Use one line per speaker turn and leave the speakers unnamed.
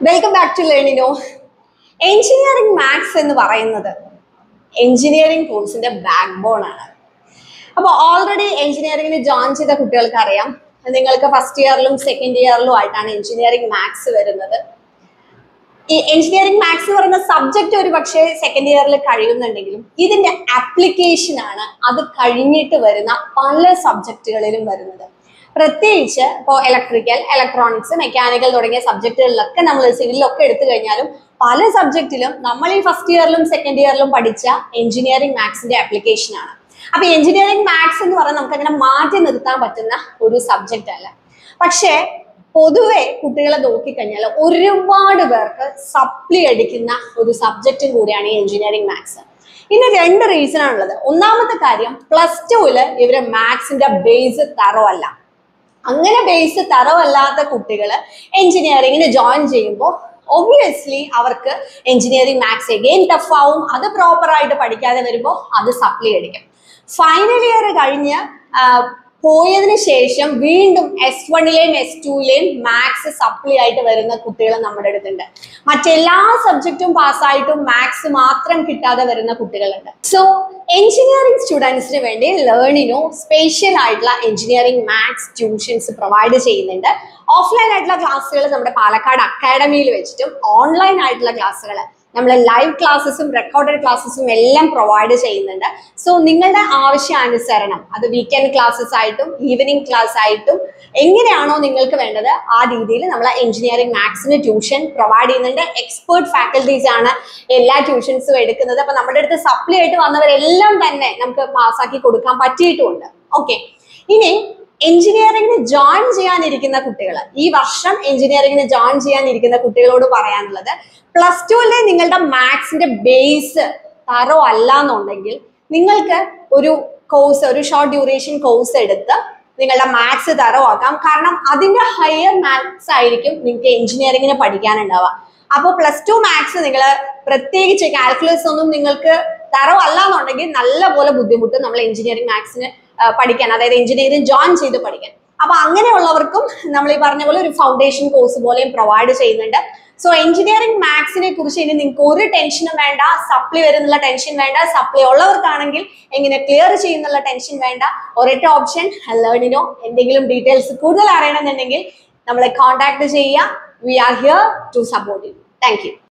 welcome back to Learnino engineering maths എന്ന് പറയുന്നത് engineering കോഴ്സിന്റെ ബാക്ക് ബോൺ ആണ് അപ്പോൾ ഓൾറെഡി എഞ്ചിനീയറിംഗിന് ജോയിൻ ചെയ്ത കുട്ടികൾക്ക് അറിയാം നിങ്ങൾക്ക് ഫസ്റ്റ് ഇയറിലും സെക്കൻഡ് ഇയറിലും ആയിട്ടാണ് എഞ്ചിനീയറിംഗ് മാത്സ് വരുന്നത് ഈ എഞ്ചിനീയറിംഗ് മാത്സ് എന്ന് പറയുന്ന സബ്ജക്റ്റ് ഒരു പക്ഷേ സെക്കൻഡ് ഇയറിൽ കഴിയുന്നുണ്ടെങ്കിലും ഇതിന്റെ ആപ്ലിക്കേഷൻ ആണ് അത് കഴിഞ്ഞിട്ട് വരുന്ന പല സബ്ജക്റ്റുകളിലും വരുന്നത് പ്രത്യേകിച്ച് ഇപ്പോൾ ഇലക്ട്രിക്കൽ ഇലക്ട്രോണിക്സ് മെക്കാനിക്കൽ തുടങ്ങിയ സബ്ജക്റ്റുകളിലൊക്കെ നമ്മൾ സിവിലിലൊക്കെ എടുത്തു കഴിഞ്ഞാലും പല സബ്ജക്റ്റിലും നമ്മൾ ഈ ഫസ്റ്റ് ഇയറിലും സെക്കൻഡ് ഇയറിലും പഠിച്ച എഞ്ചിനീയറിംഗ് മാത്സിന്റെ ആപ്ലിക്കേഷൻ ആണ് അപ്പൊ എഞ്ചിനീയറിംഗ് മാത്സ് എന്ന് പറഞ്ഞാൽ നമുക്ക് അങ്ങനെ മാറ്റി നിർത്താൻ പറ്റുന്ന ഒരു സബ്ജക്റ്റ് അല്ല പക്ഷേ പൊതുവെ കുട്ടികളെ നോക്കിക്കഴിഞ്ഞാൽ ഒരുപാട് പേർക്ക് സപ്ലി അടിക്കുന്ന ഒരു സബ്ജക്റ്റും കൂടിയാണ് ഈ എഞ്ചിനീയറിംഗ് മാത്സ് ഇതിന് രണ്ട് റീസൺ ആണുള്ളത് ഒന്നാമത്തെ കാര്യം പ്ലസ് ടുവില് ഇവര് മാത്സിന്റെ ബേസ് തറവല്ല അങ്ങനെ ബേസ് തറവല്ലാത്ത കുട്ടികൾ എഞ്ചിനീയറിംഗിന് ജോയിൻ ചെയ്യുമ്പോൾ ഒബ്വിയസ്ലി അവർക്ക് എഞ്ചിനീയറിംഗ് മാത്സ് എഗെയിൻ ടഫ് ആവും അത് പ്രോപ്പറായിട്ട് പഠിക്കാതെ വരുമ്പോൾ അത് സപ്ലി അടിക്കും ഫൈനൽ ഇയർ കഴിഞ്ഞ് ആ, പോയതിന് ശേഷം വീണ്ടും എസ് വണ്ണിലെയും എസ് ടുവിലെയും മാത്സ് സപ്ലി ആയിട്ട് വരുന്ന കുട്ടികൾ നമ്മുടെ അടുത്തുണ്ട് മറ്റെല്ലാ സബ്ജക്റ്റും പാസ്സായിട്ടും മാത്സ് മാത്രം കിട്ടാതെ വരുന്ന കുട്ടികളുണ്ട് സോ എഞ്ചിനീയറിംഗ് സ്റ്റുഡൻസിന് വേണ്ടി ലേണിനോ സ്പെഷ്യൽ ആയിട്ടുള്ള എഞ്ചിനീയറിംഗ് മാത്സ് ട്യൂഷൻസ് പ്രൊവൈഡ് ചെയ്യുന്നുണ്ട് ഓഫ്ലൈൻ ആയിട്ടുള്ള ക്ലാസ്സുകൾ നമ്മുടെ പാലക്കാട് അക്കാഡമിയിൽ വെച്ചിട്ടും ഓൺലൈൻ ആയിട്ടുള്ള ക്ലാസ്സുകൾ നമ്മൾ ലൈവ് ക്ലാസ്സസും റെക്കോർഡഡ് ക്ലാസ്സസും എല്ലാം പ്രൊവൈഡ് ചെയ്യുന്നുണ്ട് സോ നിങ്ങളുടെ ആവശ്യാനുസരണം അത് വീക്കെൻഡ് ക്ലാസ്സസ് ആയിട്ടും ഈവനിങ് ക്ലാസ് ആയിട്ടും എങ്ങനെയാണോ നിങ്ങൾക്ക് വേണ്ടത് ആ രീതിയിൽ നമ്മൾ എഞ്ചിനീയറിംഗ് മാത്സിന് ട്യൂഷൻ പ്രൊവൈഡ് ചെയ്യുന്നുണ്ട് എക്സ്പേർട്ട് ഫാക്കൽറ്റീസ് ആണ് എല്ലാ ട്യൂഷൻസും എടുക്കുന്നത് അപ്പൊ നമ്മുടെ അടുത്ത് സപ്ലി ആയിട്ട് വന്നവരെല്ലാം തന്നെ നമുക്ക് പാസ്സാക്കി കൊടുക്കാൻ പറ്റിയിട്ടുമുണ്ട് ഓക്കെ ഇനി എഞ്ചിനീയറിംഗിന് ജോയിൻ ചെയ്യാനിരിക്കുന്ന കുട്ടികൾ ഈ വർഷം എഞ്ചിനീയറിംഗിന് ജോയിൻ ചെയ്യാനിരിക്കുന്ന കുട്ടികളോട് പറയാനുള്ളത് പ്ലസ് ടുവിലെ നിങ്ങളുടെ മാത്സിന്റെ ബേസ് തറോ അല്ല എന്നുണ്ടെങ്കിൽ നിങ്ങൾക്ക് ഒരു കോഴ്സ് ഒരു ഷോർട്ട് ഡ്യൂറേഷൻ കോഴ്സ് എടുത്ത് നിങ്ങളുടെ മാത്സ് തറോ ആക്കാം കാരണം അതിന്റെ ഹയർ മാത്സ് ആയിരിക്കും നിങ്ങൾക്ക് എഞ്ചിനീയറിംഗിന് പഠിക്കാനുണ്ടാവുക അപ്പോൾ പ്ലസ് ടു മാത്സ് നിങ്ങൾ പ്രത്യേകിച്ച് കാൽക്കുലസ് ഒന്നും നിങ്ങൾക്ക് തറോ അല്ല എന്നുണ്ടെങ്കിൽ നല്ലപോലെ ബുദ്ധിമുട്ട് നമ്മൾ എഞ്ചിനീയറിംഗ് മാത്സിന് പഠിക്കാൻ അതായത് എഞ്ചിനീയറിംഗ് ജോയിൻ ചെയ്ത് പഠിക്കാൻ അപ്പൊ അങ്ങനെയുള്ളവർക്കും നമ്മൾ ഈ പറഞ്ഞ പോലെ ഒരു ഫൗണ്ടേഷൻ കോഴ്സ് പോലെയും പ്രൊവൈഡ് ചെയ്യുന്നുണ്ട് സോ എഞ്ചിനീയറിംഗ് മാത്സിനെ കുറിച്ച് ഇനി നിങ്ങൾക്ക് ഒരു ടെൻഷനും വേണ്ട സപ്ലി വരുന്നുള്ള ടെൻഷൻ വേണ്ട സപ്ലി ഉള്ളവർക്കാണെങ്കിൽ എങ്ങനെ ക്ലിയർ ചെയ്യുന്നുള്ള ടെൻഷൻ വേണ്ട ഒരൊറ്റ ഓപ്ഷൻ ലേണിനോ എന്തെങ്കിലും ഡീറ്റെയിൽസ് കൂടുതൽ അറിയണമെന്നുണ്ടെങ്കിൽ നമ്മളെ കോൺടാക്ട് ചെയ്യുക we are here to support you thank U